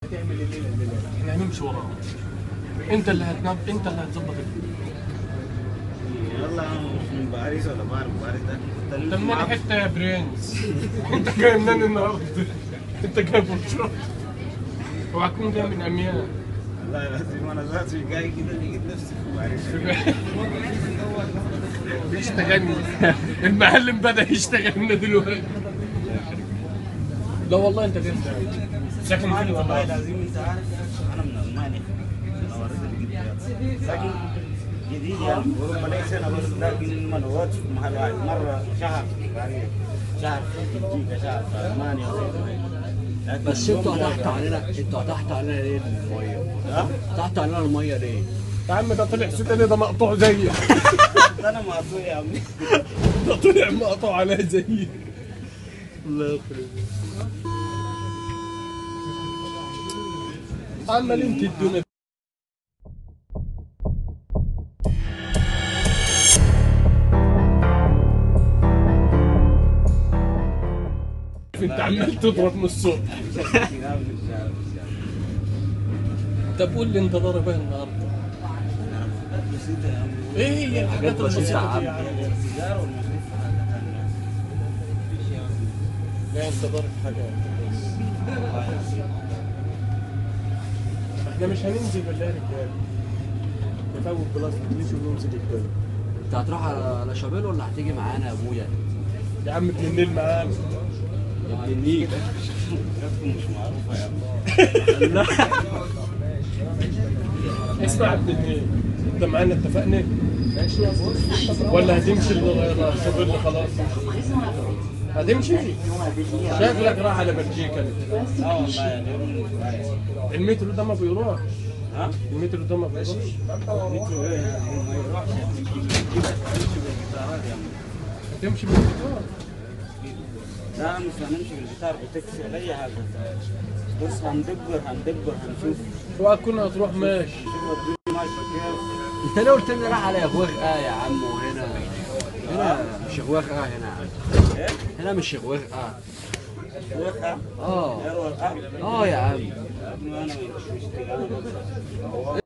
هتعمل الليله الليله احنا هنمشي وراك انت اللي هتنام انت اللي هتظبط الدنيا والله أنا مش من باريس ولا بعرف باريس ده انت من أي حته يا برنس انت جاي منين النهارده انت جاي برشلونه اوعى تكون جاي من اميان والله العظيم انا ذاتي جاي كده لقيت نفسي في باريس يشتغلني المعلم بدا يشتغل لنا دلوقتي لا والله انت جاي ساكن فين والله والله العظيم انت عارف انا من المانيا انا وريت اللي جبت لكن جديد يعني اوروبا لي سنه بس لكن ما نقعدش في محل واحد مره شهر في باريس شهر في بلجيكا شهر في المانيا لكن بس يوم انتوا واحد- تحت علينا انتوا تحت علينا ليه الميه؟ ها؟ تحت علينا الميه ليه؟ يا عم ده طلع ستاني ده مقطوع زيي ده انا مقطوع يا عمي ده طلع مقطوع عليا زيي الله يخرب عمالين تدونا انت عمال تضرب من الصوت طب قول لي انت ضارب ايه النهارده؟ ايه هي الحاجات بسيطة البسيطه دي يا يا عم. عم؟ السيجاره والمصيف لا انت ضارب حاجه بس احنا مش هننزل بالله يا رجاله نفوت بلاصه نمشي ونمسك الدنيا انت هتروح على على شابيل ولا هتيجي معانا يا ابويا؟ يا عم ابن النيل معانا يا ابن النيل حاجاتكم مش معروفه يا عم اسمع يا ابن النيل انت معانا اتفقنا ولا هتمشي لغايه الشغل خلاص هتمشي شكلك راح على بلجيكا اه والله يعني يوم باريس المترو ده ما بيروح ها؟ المترو ده ما بيروحش مترو ايه يعني ما يروحش كده تمشي بالجيتارات يا عم هتمشي بالقطار لا مش هنمشي بالجيتار بتكسي ولا اي حاجه بص هندبر هندبر هنشوف اوعى تكون هتروح ماشي شوف الدنيا ماشيه كيف انت ليه قلت لي راح على اغواغ اه يا عم وهنا هنا مش اغواغ اه هنا يا عم ايه؟ هنا مش اغواغ اه روحها اه يروح اه اه يا عم يا ابني انا مش مشتري انا بس